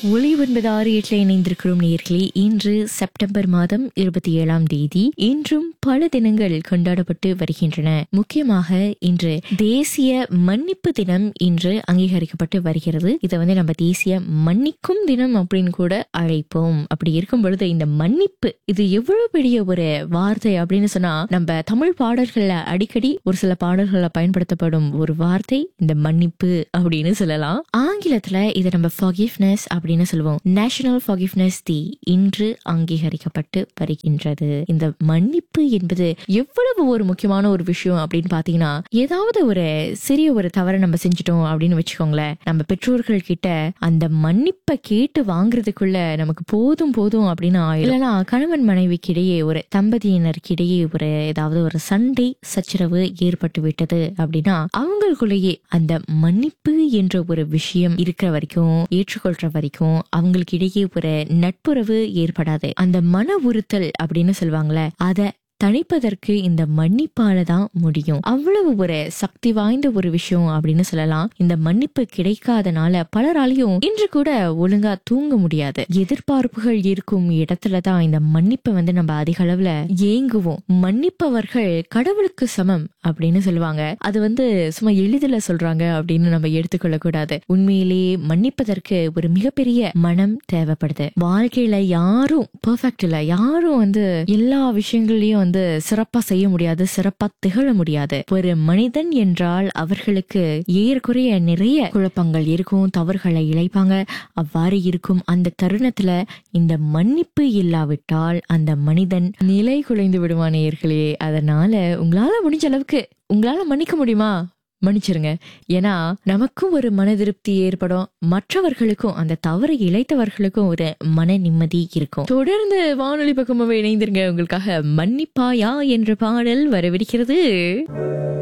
ஒளி ஒன்பது ஆறு எட்டில் இணைந்திருக்கிறோம் நேர்களே இன்று செப்டம்பர் மாதம் இருபத்தி ஏழாம் தேதி இன்றும் பல தினங்கள் கொண்டாடப்பட்டு வருகின்றன முக்கியமாக இன்று தேசிய மன்னிப்பு தினம் இன்று அங்கீகரிக்கப்பட்டு வருகிறது இதை வந்து நம்ம தேசிய மன்னிக்கும் தினம் அப்படின்னு கூட அழைப்போம் அப்படி இருக்கும் பொழுது இந்த மன்னிப்பு இது எவ்வளவு பெரிய ஒரு வார்த்தை அப்படின்னு சொன்னா நம்ம தமிழ் பாடல்கள்ல அடிக்கடி ஒரு சில பாடல்கள்ல பயன்படுத்தப்படும் ஒரு வார்த்தை இந்த மன்னிப்பு அப்படின்னு சொல்லலாம் ஆங்கிலத்துல இதை நம்ம forgiveness அப்படின்னு சொல்லுவோம் நேஷனல் forgiveness டே இன்று அங்கீகரிக்கப்பட்டு வருகின்றது இந்த மன்னிப்பு என்பது எவ்வளவு ஒரு முக்கியமான ஒரு விஷயம் அப்படின்னு பாத்தீங்கன்னா ஏதாவது ஒரு சிறிய ஒரு தவறை நம்ம செஞ்சுட்டோம் அப்படின்னு வச்சுக்கோங்களேன் நம்ம பெற்றோர்கள் கிட்ட அந்த மன்னிப்பை கேட்டு வாங்குறதுக்குள்ள நமக்கு போதும் போதும் அப்படின்னு ஆயிடும் இல்லைன்னா கணவன் மனைவிக்கு இடையே ஒரு தம்பதியினருக்கு இடையே ஒரு ஏதாவது ஒரு சண்டை சச்சரவு ஏற்பட்டு விட்டது அப்படின்னா அவங்களுக்குள்ளேயே அந்த மன்னிப்பு என்ற ஒரு விஷயம் இருக்கிற வரைக்கும் ஏற்றுக்கொள்ற வரைக்கும் அவங்களுக்கு இடையே ஒரு நட்புறவு ஏற்படாது அந்த மன உறுத்தல் அப்படின்னு சொல்லுவாங்கல்ல அத தணிப்பதற்கு இந்த மன்னிப்பால தான் முடியும் அவ்வளவு ஒரு சக்தி வாய்ந்த ஒரு விஷயம் அப்படின்னு சொல்லலாம் இந்த மன்னிப்பு கிடைக்காதனால பலராலையும் இன்று கூட ஒழுங்கா தூங்க முடியாது எதிர்பார்ப்புகள் இருக்கும் இடத்துல தான் இந்த மன்னிப்பை வந்து நம்ம அதிக அளவுல ஏங்குவோம் மன்னிப்பவர்கள் கடவுளுக்கு சமம் அப்படின்னு சொல்லுவாங்க அது வந்து சும்மா எளிதில் சொல்றாங்க அப்படின்னு நம்ம எடுத்துக்கொள்ள கூடாது உண்மையிலேயே மன்னிப்பதற்கு ஒரு மிகப்பெரிய மனம் தேவைப்படுது வாழ்க்கையில யாரும் பெர்ஃபெக்ட் இல்ல யாரும் வந்து எல்லா விஷயங்களையும் வந்து சிறப்பா செய்ய முடியாது சிறப்பா திகழ முடியாது ஒரு மனிதன் என்றால் அவர்களுக்கு ஏறக்குறைய நிறைய குழப்பங்கள் இருக்கும் தவறுகளை இழைப்பாங்க அவ்வாறு இருக்கும் அந்த தருணத்துல இந்த மன்னிப்பு இல்லாவிட்டால் அந்த மனிதன் நிலை குலைந்து விடுவான் நேயர்களே அதனால உங்களால முடிஞ்ச அளவுக்கு உங்களால மன்னிக்க முடியுமா மன்னிச்சிருங்க ஏன்னா நமக்கும் ஒரு மன திருப்தி ஏற்படும் மற்றவர்களுக்கும் அந்த தவறை இழைத்தவர்களுக்கும் ஒரு மன நிம்மதி இருக்கும் தொடர்ந்து வானொலி பக்கமாவே இணைந்திருங்க உங்களுக்காக மன்னிப்பாயா என்ற பாடல் வரவிருக்கிறது